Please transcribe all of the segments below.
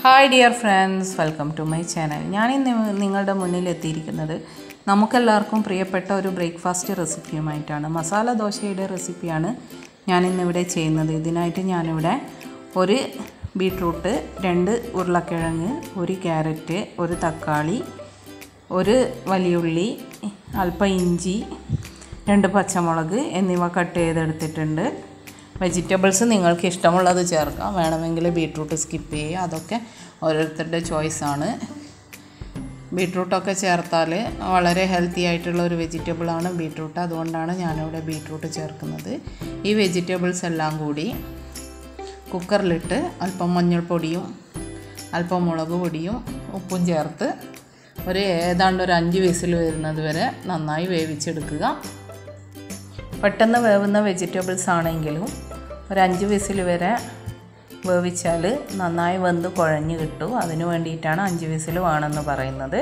hi dear friends welcome to my channel ഞാനിന്ന് നിങ്ങളുടെ മുന്നിൽ എത്തിയിരിക്കുന്നത് നമുക്കെല്ലാവർക്കും പ്രിയപ്പെട്ട ഒരു ബ്രേക്ക്ഫാസ്റ്റ് റെസിപ്പിയുമായിട്ടാണ് മസാല ദോശയുടെ റെസിപ്പിയാണ് ഞാനിന്നിവിടെ ചെയ്യുന്നത് ഇതിനായിട്ട് ഞാനിവിടെ ഒരു ബീട്രൂട്ട് രണ്ട് ഉരുളക്കിഴങ്ങ് ഒരു ക്യാരറ്റ് ഒരു തക്കാളി ഒരു വലിയുള്ളി അല്പം ഇഞ്ചി രണ്ട് പച്ചമുളക് എന്നിവ കട്ട് ചെയ്തെടുത്തിട്ടുണ്ട് വെജിറ്റബിൾസ് നിങ്ങൾക്ക് ഇഷ്ടമുള്ളത് ചേർക്കാം വേണമെങ്കിൽ ബീട്രൂട്ട് സ്കിപ്പ് ചെയ്യുക അതൊക്കെ ഓരോരുത്തരുടെ ചോയ്സാണ് ബീട്രൂട്ടൊക്കെ ചേർത്താൽ വളരെ ഹെൽത്തി ആയിട്ടുള്ള ഒരു വെജിറ്റബിളാണ് ബീട്രൂട്ട് അതുകൊണ്ടാണ് ഞാനിവിടെ ബീട്രൂട്ട് ചേർക്കുന്നത് ഈ വെജിറ്റബിൾസ് എല്ലാം കൂടി കുക്കറിലിട്ട് അല്പം മഞ്ഞൾപ്പൊടിയും അല്പം മുളക് പൊടിയും ഉപ്പും ചേർത്ത് ഒരു ഏതാണ്ട് ഒരു അഞ്ച് വിസിൽ വരുന്നത് വരെ നന്നായി വേവിച്ചെടുക്കുക പെട്ടെന്ന് വേവുന്ന വെജിറ്റബിൾസ് ആണെങ്കിലും ഒരു അഞ്ച് വിസിൽ വരെ വേവിച്ചാൽ നന്നായി വെന്ത് കുഴഞ്ഞ് കിട്ടും അതിന് വേണ്ടിയിട്ടാണ് അഞ്ച് വിസിൽ വേണമെന്ന് പറയുന്നത്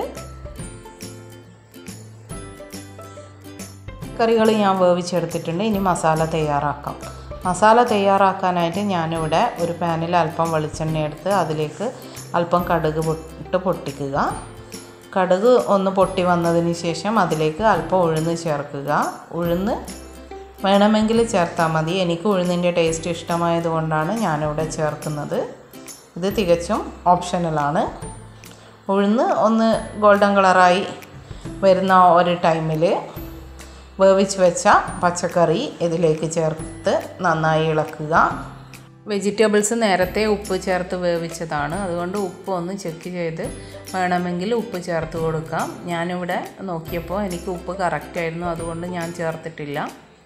കറികൾ ഞാൻ വേവിച്ചെടുത്തിട്ടുണ്ട് ഇനി മസാല തയ്യാറാക്കാം മസാല തയ്യാറാക്കാനായിട്ട് ഞാനിവിടെ ഒരു പാനിൽ അല്പം വെളിച്ചെണ്ണ എടുത്ത് അതിലേക്ക് അല്പം കടുക് പൊട്ട് പൊട്ടിക്കുക കടുക് ഒന്ന് പൊട്ടി വന്നതിന് ശേഷം അതിലേക്ക് അല്പം ഉഴുന്ന് ചേർക്കുക ഉഴുന്ന് വേണമെങ്കിൽ ചേർത്താൽ മതി എനിക്ക് ഉഴുന്നിൻ്റെ ടേസ്റ്റ് ഇഷ്ടമായതുകൊണ്ടാണ് ഞാനിവിടെ ചേർക്കുന്നത് ഇത് തികച്ചും ഓപ്ഷണലാണ് ഉഴുന്ന് ഒന്ന് ഗോൾഡൻ കളറായി വരുന്ന ഒരു ടൈമിൽ വേവിച്ച് വെച്ച പച്ചക്കറി ഇതിലേക്ക് ചേർത്ത് നന്നായി ഇളക്കുക വെജിറ്റബിൾസ് നേരത്തെ ഉപ്പ് ചേർത്ത് വേവിച്ചതാണ് അതുകൊണ്ട് ഉപ്പ് ഒന്ന് ചെക്ക് ചെയ്ത് വേണമെങ്കിൽ ഉപ്പ് ചേർത്ത് കൊടുക്കാം ഞാനിവിടെ നോക്കിയപ്പോൾ എനിക്ക് ഉപ്പ് കറക്റ്റായിരുന്നു അതുകൊണ്ട് ഞാൻ ചേർത്തിട്ടില്ല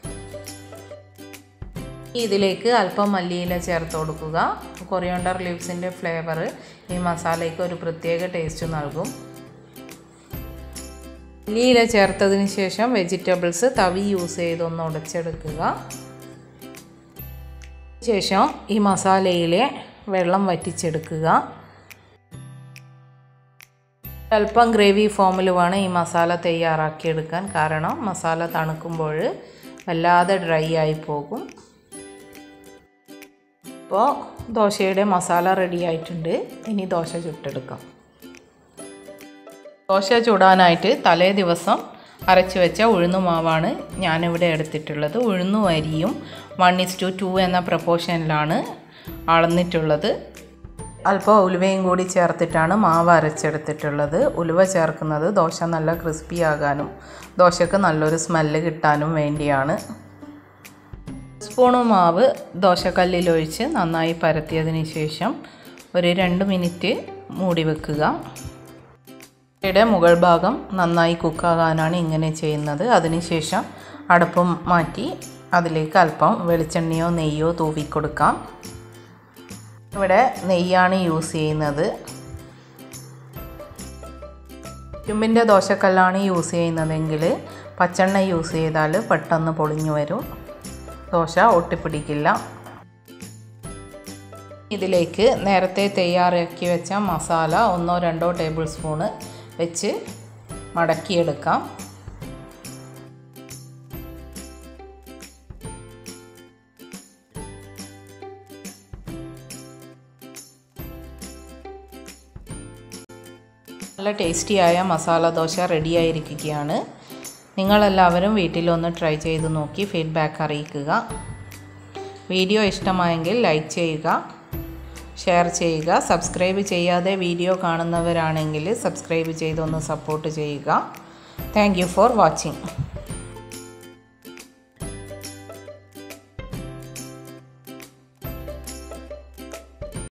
ഇതിലേക്ക് അല്പം മല്ലിയില ചേർത്ത് കൊടുക്കുക കൊറിയോണ്ടർ ലീവ്സിൻ്റെ ഫ്ലേവർ ഈ മസാലയ്ക്ക് ഒരു പ്രത്യേക ടേസ്റ്റ് നൽകും മല്ലിയില ചേർത്തതിന് ശേഷം വെജിറ്റബിൾസ് തവി യൂസ് ചെയ്തൊന്ന് ഉടച്ചെടുക്കുക ശേഷം ഈ മസാലയിലെ വെള്ളം വറ്റിച്ചെടുക്കുക അല്പം ഗ്രേവി ഫോമിൽ വേണം ഈ മസാല തയ്യാറാക്കിയെടുക്കാൻ കാരണം മസാല തണുക്കുമ്പോൾ വല്ലാതെ ഡ്രൈ ആയി പോകും ഇപ്പോൾ ദോശയുടെ മസാല റെഡി ആയിട്ടുണ്ട് ഇനി ദോശ ചുട്ടെടുക്കാം ദോശ ചുടാനായിട്ട് തലേ ദിവസം അരച്ച് വെച്ച ഉഴുന്നുമാവാണ് ഞാനിവിടെ എടുത്തിട്ടുള്ളത് ഉഴുന്നു അരിയും വൺ ഇസ് ടു ടു എന്ന പ്രപ്പോർഷനിലാണ് അളന്നിട്ടുള്ളത് അല്പം ഉലുവയും കൂടി ചേർത്തിട്ടാണ് മാവ് അരച്ചെടുത്തിട്ടുള്ളത് ഉലുവ ചേർക്കുന്നത് ദോശ നല്ല ക്രിസ്പി ആകാനും ദോശക്ക് നല്ലൊരു സ്മെല്ല് കിട്ടാനും വേണ്ടിയാണ് സ്പൂണ് മാവ് ദോശക്കല്ലിലൊഴിച്ച് നന്നായി പരത്തിയതിന് ശേഷം ഒരു രണ്ട് മിനിറ്റ് മൂടി വെക്കുക ഇവിടെ മുകൾ ഭാഗം നന്നായി കുക്കാകാനാണ് ഇങ്ങനെ ചെയ്യുന്നത് അതിനുശേഷം അടുപ്പം മാറ്റി അതിലേക്ക് അല്പം വെളിച്ചെണ്ണയോ നെയ്യോ തൂവിക്കൊടുക്കാം ഇവിടെ നെയ്യാണ് യൂസ് ചെയ്യുന്നത് ഇരുമ്പിൻ്റെ ദോശക്കല്ലാണ് യൂസ് ചെയ്യുന്നതെങ്കിൽ പച്ചെണ്ണ യൂസ് ചെയ്താൽ പെട്ടെന്ന് പൊളിഞ്ഞു വരും ദോശ ഒട്ടിപ്പിടിക്കില്ല ഇതിലേക്ക് നേരത്തെ തയ്യാറാക്കി വെച്ച മസാല ഒന്നോ രണ്ടോ ടേബിൾ സ്പൂണ് വെച്ച് മടക്കിയെടുക്കാം നല്ല ടേസ്റ്റിയായ മസാല ദോശ റെഡിയായിരിക്കുകയാണ് നിങ്ങളെല്ലാവരും വീട്ടിലൊന്ന് ട്രൈ ചെയ്ത് നോക്കി ഫീഡ്ബാക്ക് അറിയിക്കുക വീഡിയോ ഇഷ്ടമായെങ്കിൽ ലൈക്ക് ചെയ്യുക ഷെയർ ചെയ്യുക സബ്സ്ക്രൈബ് ചെയ്യാതെ വീഡിയോ കാണുന്നവരാണെങ്കിൽ സബ്സ്ക്രൈബ് ചെയ്തൊന്ന് സപ്പോർട്ട് ചെയ്യുക താങ്ക് ഫോർ വാച്ചിങ്